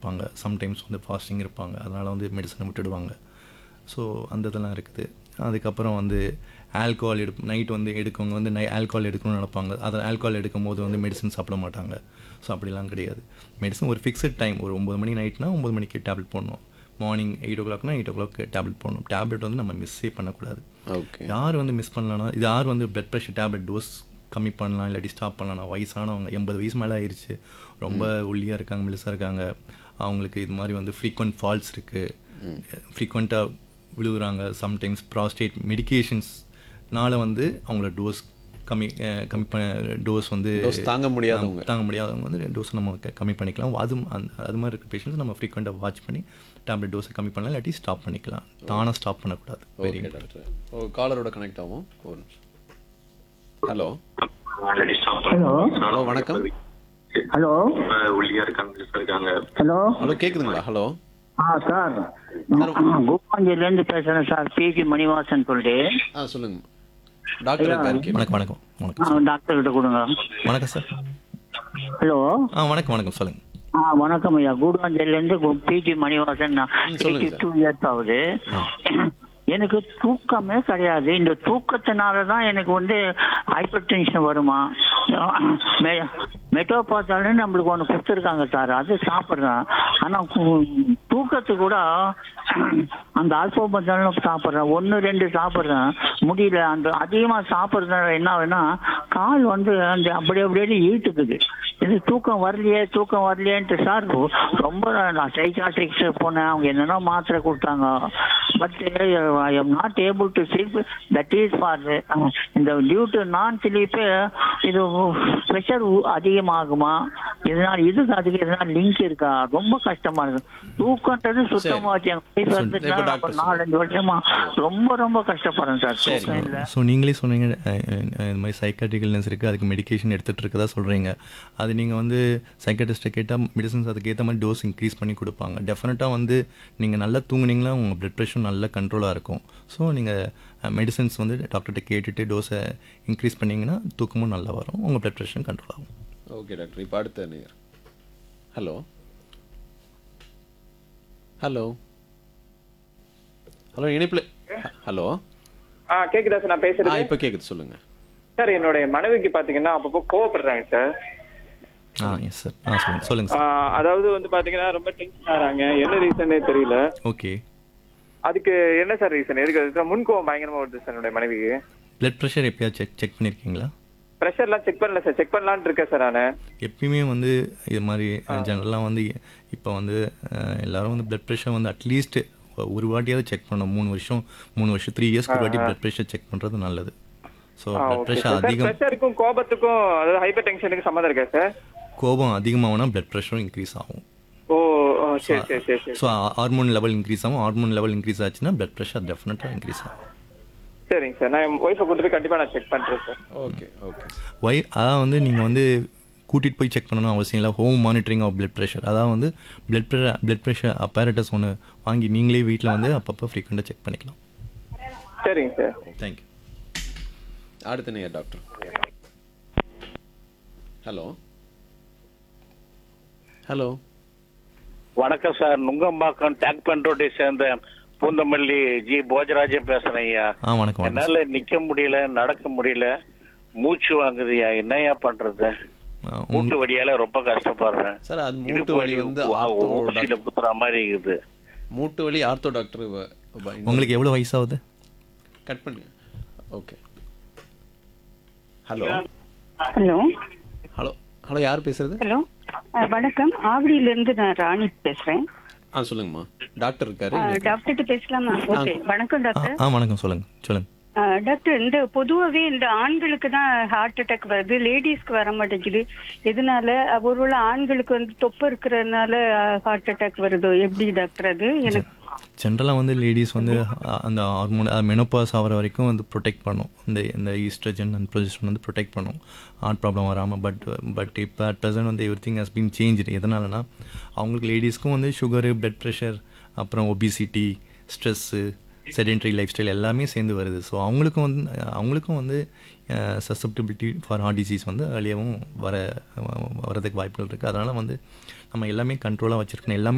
இருப்பாங்க சம்டைம்ஸ் வந்து ஃபாஸ்டிங் இருப்பாங்க அதனால் வந்து மெடிசனை விட்டுடுவாங்க ஸோ அந்த இதெல்லாம் இருக்குது அதுக்கப்புறம் வந்து ஆல்கோஹால் எடு நைட் வந்து எடுக்கவங்க வந்து நை ஆல்கோஹால் எடுக்கணும்னு நினைப்பாங்க அதை ஆல்கோஹால் எடுக்கும் போது வந்து மெடிசன் சாப்பிட மாட்டாங்க ஸோ அப்படிலாம் கிடையாது மெடிசன் ஒரு ஃபிக்ஸட் டைம் ஒரு ஒம்பது மணி நைட்னா ஒம்பது மணிக்கு டேப்லெட் போடணும் மார்னிங் எயிட் ஓ கிளாக்னா எயிட் ஓ கிளாக் டேப்லெட் போடணும் டேப்லெட் வந்து நம்ம மிஸ்ஸே பண்ணக்கூடாது ஓகே யார் வந்து மிஸ் பண்ணலாம்னா இது யார் வந்து பிளட் ப்ரெஷர் டேப்லெட் டோஸ் கம்மி பண்ணலாம் இல்லாட்டி ஸ்டாப் பண்ணலாம் வயசானவங்க எண்பது வயசு மேலே ஆயிடுச்சு ரொம்ப ஒல்லியாக இருக்காங்க மெலிசாக இருக்காங்க அவங்களுக்கு இது மாதிரி வந்து ஃப்ரீக்வெண்ட் ஃபால்ஸ் இருக்குது ஃப்ரீக்வெண்ட்டாக விழுகுறாங்க சம்டைம்ஸ் ப்ராஸ்டேட் மெடிகேஷன்ஸ்னால வந்து அவங்களோட டோஸ் கம்மி அஹ், கம்மி பண்ண டோஸ் வந்து Dose தாங்க முடியாதவங்க. தாங்க முடியாதவங்க வந்து டோஸ் நம்ம க- கம்மி பண்ணிக்கலாம் அது அந்த அது மாதிரி இருக்க பேஷண்ட்ஸ் நம்ம ஃப்ரீக்வெண்ட்டாக வாட்ச் பண்ணி டேப்லெட் டோஸை கம்மி பண்ணலாம் இல்லாட்டி ஸ்டாப் பண்ணிக்கலாம் தானாக ஸ்டாப் பண்ணக்கூடாது வெரி ஓகே டாக்டர் ஓ காலரோட கனெக்ட் ஆகும் ஒரு நிமிஷம் ஹலோ ஹலோ ஹலோ வணக்கம் ஹலோ ஒல்லியா இருக்காங்க இருக்காங்க ஹலோ ஹலோ கேக்குதுங்களா ஹலோ ஆ சார் கோபாஞ்சிலேருந்து பேசுகிறேன் சார் பிஜி மணிவாசன் சொல்லிட்டு ஆ சொல்லுங்க டாக்டர் இருக்காரு கேளு. வணக்கம் வணக்கம் வணக்கம் ஆ, டாக்டர் கிட்ட கொடுங்க வணக்கம் சார் ஹலோ ஆ வணக்கம் வணக்கம் சொல்லுங்கள் ஆ வணக்கம் ஐயா கூடுவாஞ்சேரியிலேருந்து பிஜி மணிவாசன் ம், சொல்லுங்க டூ இயர்ஸ் ஆகுது எனக்கு தூக்கமே கிடையாது இந்த தூக்கத்தினால தான் எனக்கு வந்து ஹைப்பர் டென்ஷன் வருமா மெ- மெட்டோபாத்தாலும் நம்மளுக்கு ஒன்று கொடுத்துருக்காங்க சார் அது சாப்பிட்றேன் ஆனால் தூக்கத்துக்கு கூட அந்த ஆல்போபத்தாலும் சாப்பிட்றேன் ஒன்று ரெண்டு சாப்பிட்றேன் முடியல அந்த அதிகமாக சாப்பிட்றதுனால என்ன ஆகுதுன்னா கால் வந்து அந்த அப்படியே அப்படியே இழுத்துக்குது இது தூக்கம் வரலையே தூக்கம் வரலையேன்ட்டு சார் ரொம்ப நான் சைக்காட்ரிக்ஸ் போனேன் அவங்க என்னென்ன மாத்திரை கொடுத்தாங்க but I am not able to sleep that is for இந்த டியூ டு நான் ஸ்லீப்பு இது ப்ரெஷர் அதிகமாகுமா இதனால் இதுக்கு அதுக்கு எதனால் லிங்க் இருக்கா ரொம்ப கஷ்டமா இருக்கு தூக்கன்றது சுத்தமா வச்சு எங்க வயசு இப்ப வந்துச்சுன்னா டாக்டர் நான் நாலஞ்சு வருஷமா ரொம்ப ரொம்ப கஷ்டப்படுறேன் சார் தூக்கம் இல்லை ஸோ நீங்களே சொன்னீங்க அஹ், அஹ், இது மாதிரி சைக்காட்ரிக்கல்னஸ் இருக்குது அதுக்கு மெடிகேஷன் எடுத்துகிட்டு இருக்கதா சொல்கிறீங்க அது நீங்கள் வந்து சைக்காட்டிஸ்ட்டை கேட்டால் மெடிசன்ஸ் அதுக்கு ஏற்ற மாதிரி டோஸ் இன்க்ரீஸ் பண்ணி கொடுப்பாங்க டெஃபினட்டாக வந்து நீங்கள் நல்லா தூங்குனீங்களா உங்கள் பிளட் ப்ரெஷர் நல்ல கண்ட்ரோலாக இருக்கும் ஸோ நீங்கள் மெடிசன்ஸ் வந்து டாக்டர்கிட்ட கேட்டுட்டு டோஸை இன்க்ரீஸ் பண்ணிங்கன்னா தூக்கமும் நல்லா வரும் உங்கள் பிளட் ப்ரெஷரும் கண்ட்ரோல் ஆகும் ஓகே டாக்டர் இப்போ அடுத்த நேர் ஹலோ ஹலோ ஹலோ இணைப்பில் ஹலோ ஆ கேக்குதா சார் நான் ஆ பேசுறது இப்போ கேக்குது சொல்லுங்க சார் என்னுடைய மனைவிக்கு பாத்தீங்கன்னா அப்பப்போ கோவப்படுறாங்க சார் ஆ எஸ் சார் ஆ சொல்லுங்கள் சொல்லுங்கள் ஆ, சார் அதாவது வந்து பாத்தீங்கன்னா ரொம்ப டென்ஷன் ஆறாங்க என்ன ரீசனே தெரியல ஓகே அதுக்கு என்ன சார் ரீசன் எதுக்கு அது சார் முன்கோவம் பயங்கரமா வருது சார் என்னுடைய மனைவிக்கு பிளட் ப்ரெஷர் எப்பயாவது செக் செக் பண்ணியிருக்கீங்களா ப்ரெஷர்லாம் செக் பண்ணல சார் செக் பண்ணலான்னு இருக்கேன் சார் நானு எப்பயுமே வந்து இது மாதிரி ஜெனரலாக வந்து இப்போ வந்து அஹ், எல்லாரும் வந்து பிளட் ப்ரெஷர் வந்து அட்லீஸ்ட் ஒரு வாட்டியாவது செக் பண்ணணும் மூணு வருஷம் மூணு வருஷம் த்ரீ இயர்ஸ்க்கு ஒரு வாட்டி பிளட் ப்ரெஷர் செக் பண்ணுறது நல்லது so blood okay pressure sir அதிகம் ப்ரெஷருக்கும் கோபத்துக்கும் அதாவது ஹைப்பர் டென்ஷனுக்கு சம்மந்தம் இருக்கா சார் கோபம் அதிகமாகனா பிளட் ப்ரெஷரும் இன்க்ரீஸ் ஆகும் ஓ ஓ, சரி சரி சரி சரி ஸோ ஹார்மோன் லெவல் இன்க்ரீஸ் ஆகும் ஹார்மோன் லெவல் இன்க்ரீஸ் ஆச்சுன்னா பிளட் ப்ரெஷர் டெஃபினட்டாக இன்க்ரீஸ் ஆகும் சரிங்க சார் நான் என் ஒய்ஃபை கொடுத்துட்டு கண்டிப்பா நான் செக் பண்றேன் சார் ஓகே ஓகே ஒய் அதான் வந்து நீங்கள் வந்து கூட்டிகிட்டு போய் செக் பண்ணணும் அவசியம் இல்லை home monitoring of blood pressure அதான் வந்து blood pressure blood pressure apparatus ஒன்று வாங்கி நீங்களே வீட்டில் வந்து அப்பப்போ ஃப்ரீக்வெண்ட்டாக செக் பண்ணிக்கலாம் சரிங்க சார் தேங்க்யூ அடுத்த நேர் டாக்டர் ஹலோ ஹலோ வணக்கம் சார் நுங்கம்பாக்கம் டேக் பண்ரோட்டை சேர்ந்த பூந்தமல்லி ஜி போஜராஜன் பேசுறேன் ஐயா ஆ வணக்கம் வணக்கம் என்னால நிக்க முடியல நடக்க முடியல மூச்சு வாங்குதுயா என்னய்யா பண்றது ஆ, உங்க- மூட்டு வலியால ரொம்ப கஷ்டப்படுறேன் சார் அது மூட்டு இடுப்பு வலி வந்து வா- ஆர்த்தோ ஊசியில டாக்டர் குத்துற மாதிரி இருக்குது மூட்டு வலி ஆர்த்தோ டாக்டர் உங்களுக்கு எவ்வளோ வயசாகுது கட் பண்ணுங்க okay hello hello hello hello யார் பேசுறது ஹலோ அஹ், வணக்கம் ஆவடியிலிருந்து நான் ராணி பேசுறேன் ஆ சொல்லுங்கம்மா டாக்டர் இருக்காரு அஹ், டாக்டர்கிட்ட பேசலாமா ஓகே வணக்கம் ஆ டாக்டர் ஆ வணக்கம் சொல்லுங்கள் சொல்லுங்கள் அஹ், டாக்டர் இந்த பொதுவாகவே இந்த ஆண்களுக்கு தான் ஹார்ட் அட்டாக் வருது லேடிஸ்க்கு வர மாட்டேங்குது எதனால அஹ், ஒருவேளை ஆண்களுக்கு வந்து தொப்பை இருக்கிறதுனால ஹார்ட் அட்டாக் வருதோ எப்படி டாக்டர் அது எனக்கு ஜென்ரலாக வந்து லேடிஸ் வந்து அ- அந்த ஹார்மோன் மெனோபாஸ் ஆகிற வரைக்கும் வந்து ப்ரொடெக்ட் பண்ணும் இந்த இந்த ஈஸ்ட்ரஜன் அண்ட் ப்ரொஜெஸ்ட்ரான் வந்து ப்ரொடெக்ட் பண்ணும் ஹார்ட் ப்ராப்ளம் வராமல் பட் பட் இப்போ அட் ப்ரெசன்ட் வந்து everything has been change எதனாலனா அவங்களுக்கு லேடிஸ்க்கும் வந்து சுகரு பிளட் ப்ரெஷர் அப்புறம் obesity stress sedentary lifestyle எல்லாமே சேர்ந்து வருது ஸோ அவங்களுக்கும் வந்து அவங்களுக்கும் வந்து சசப்டிபிலிட்டி ஃபார் ஹார்ட் டிசீஸ் வந்து அழியவும் வர வரதுக்கு வாய்ப்புகள் இருக்குது அதனால் வந்து நம்ம எல்லாமே கண்ட்ரோலாக வச்சுருக்கணும் எல்லாமே